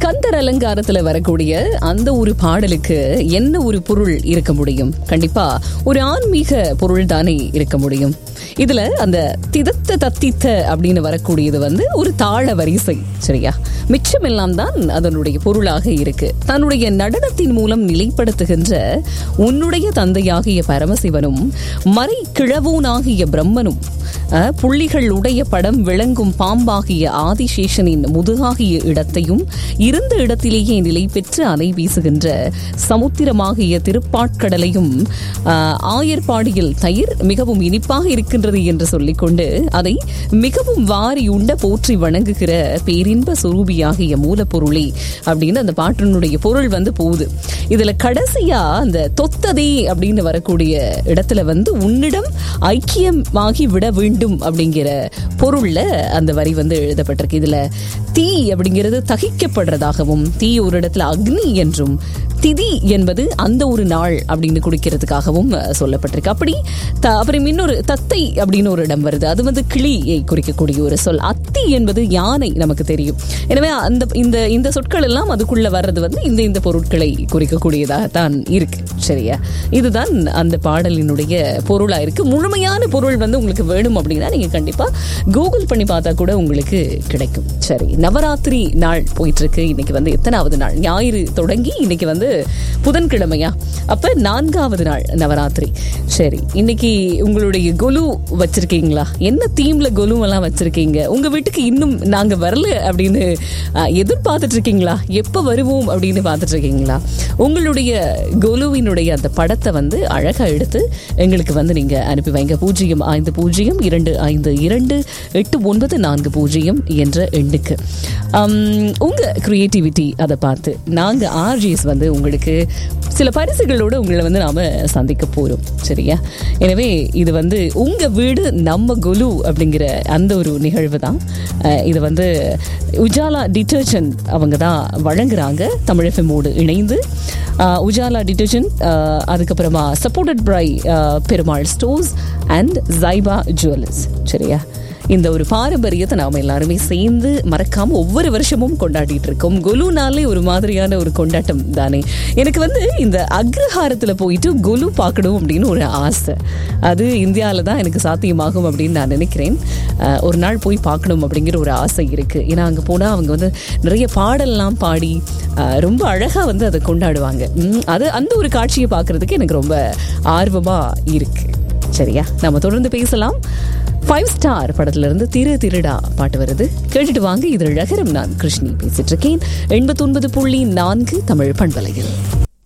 கந்தர் அலங்காரத்துல வரக்கூடிய அந்த ஒரு பாடலுக்கு என்ன ஒரு பொருள் இருக்க முடியும் கண்டிப்பா ஒரு ஆன்மீக பொருள் தானே இருக்க முடியும் இதுல அந்த திதத்த தத்தித்த அப்படின்னு வரக்கூடியது வந்து ஒரு தாள வரிசை சரியா மிச்சமெல்லாம் தான் அதனுடைய பொருளாக இருக்கு தன்னுடைய நடனத்தின் மூலம் நிலைப்படுத்துகின்ற உன்னுடைய தந்தையாகிய பரமசிவனும் மறை கிழவோனாகிய பிரம்மனும் அஹ், புள்ளிகள் உடைய படம் விளங்கும் பாம்பாகிய ஆதிசேஷனின் முதுகாகிய இடத்தையும் இருந்த இடத்திலேயே நிலை பெற்று அலை வீசுகின்ற சமுத்திரமாகிய திருப்பாட்கடலையும் அஹ், ஆயர்பாடியில் தயிர் மிகவும் இனிப்பாக இருக்கின்றது என்று சொல்லிக்கொண்டு அதை மிகவும் வாரி உண்ட போற்றி வணங்குகிற பேரின்ப சுரூபியாகிய மூலப்பொருளே அப்படின்னு அந்த பாட்டினுடைய பொருள் வந்து போகுது இதுல கடைசியா அந்த தொத்ததே அப்படின்னு வரக்கூடிய இடத்துல வந்து உன்னிடம் ஐக்கியமாகி விட வேண்டும் அப்படிங்கிற பொருள்ல அந்த வரி வந்து எழுதப்பட்டிருக்கு இதுல தீ அப்படிங்கிறது தகிக்கப்படுறதாகவும் தீ ஒரு இடத்துல அக்னி என்றும் திதி என்பது அந்த ஒரு நாள் அப்படின்னு குறிக்கிறதுக்காகவும் அஹ், சொல்லப்பட்டிருக்கு அப்படி த- அப்புறம் இன்னொரு தத்தை அப்படின்னு ஒரு இடம் வருது அது வந்து கிளியை குறிக்கக்கூடிய ஒரு சொல் அத்தி என்பது யானை நமக்கு தெரியும் எனவே அந்த இந்த இந்த சொற்கள் எல்லாம் அதுக்குள்ள வர்றது வந்து இந்த இந்த பொருட்களை குறிக்கக்கூடியதாக தான் இருக்கு சரியா இதுதான் அந்த பாடலினுடைய பொருளா இருக்கு முழுமையான பொருள் வந்து உங்களுக்கு வேணும் அப்படின்னா நீங்க கண்டிப்பா கூகுள் பண்ணி பார்த்தா கூட உங்களுக்கு கிடைக்கும் சரி நவராத்திரி நாள் போயிட்டு இருக்கு இன்னைக்கு வந்து எத்தனாவது நாள் ஞாயிறு தொடங்கி இன்னைக்கு வந்து புதன்கிழமையா அப்ப நான்காவது நாள் நவராத்திரி சரி இன்னைக்கு உங்களுடைய கொலு வச்சிருக்கீங்களா என்ன தீம்ல கொலு எல்லாம் வச்சிருக்கீங்க உங்க வீட்டுக்கு இன்னும் நாங்க வரல அப்படின்னு அஹ், எதிர்பார்த்துட்டு இருக்கீங்களா எப்ப வருவோம் அப்படின்னு பார்த்துட்டு இருக்கீங்களா உங்களுடைய கொலுவினுடைய அந்த படத்தை வந்து அழகா எடுத்து எங்களுக்கு வந்து நீங்க அனுப்பி வைங்க பூஜ்ஜியம் ஐந்து பூஜ்ஜியம் இரண்டு ஐந்து இரண்டு எட்டு ஒன்பது நான்கு பூஜ்ஜியம் என்ற எண்ணுக்கு ஆம், உங்க கிரியேட்டிவிட்டி அதை பார்த்து நாங்க ஆர்ஜிஎஸ் வந்து உங்களுக்கு சில பரிசுகளோட உங்களை வந்து நாம சந்திக்க போறோம் சரியா எனவே இது வந்து உங்க வீடு நம்ம குலு அப்படிங்கிற அந்த ஒரு நிகழ்வு தான் அஹ், இது வந்து உஜாலா டிட்டர்ஜென்ட் அவங்க தான் வழங்குறாங்க தமிழகமோடு இணைந்து அஹ், உஜாலா டிட்டர்ஜென்ட் அதுக்கப்புறமா supported by Perumal stores and Jaiba jewellers சரியா இந்த ஒரு பாரம்பரியத்தை நாம எல்லாருமே சேர்ந்து மறக்காம ஒவ்வொரு வருஷமும் கொண்டாடிட்டு இருக்கோம் கொலுனாலே ஒரு மாதிரியான ஒரு கொண்டாட்டம் தானே எனக்கு வந்து இந்த அக்ரஹாரத்துல போயிட்டு கொலு பார்க்கணும் அப்படின்னு ஒரு ஆசை அது இந்தியாவில தான் எனக்கு சாத்தியமாகும் அப்படின்னு நான் நினைக்கிறேன் அஹ், ஒரு நாள் போய் பார்க்கணும் அப்படிங்கிற ஒரு ஆசை இருக்கு ஏன்னா அங்க போனா அவங்க வந்து நிறைய பாடல்லாம் பாடி அஹ், ரொம்ப அழகா வந்து அதை கொண்டாடுவாங்க உம், அது அந்த ஒரு காட்சியை பார்க்கிறதுக்கு எனக்கு ரொம்ப ஆர்வமா இருக்கு சரியா நம்ம தொடர்ந்து பேசலாம் ஃபைவ் ஸ்டார் படத்துல இருந்து திரு திருடா பாட்டு வருது கேட்டுட்டு வாங்க இது அழகரம் நான் கிருஷ்ணி பேசிட்டு இருக்கேன் எண்பத்தி ஒன்பது புள்ளி நான்கு தமிழ் பண்பலையில்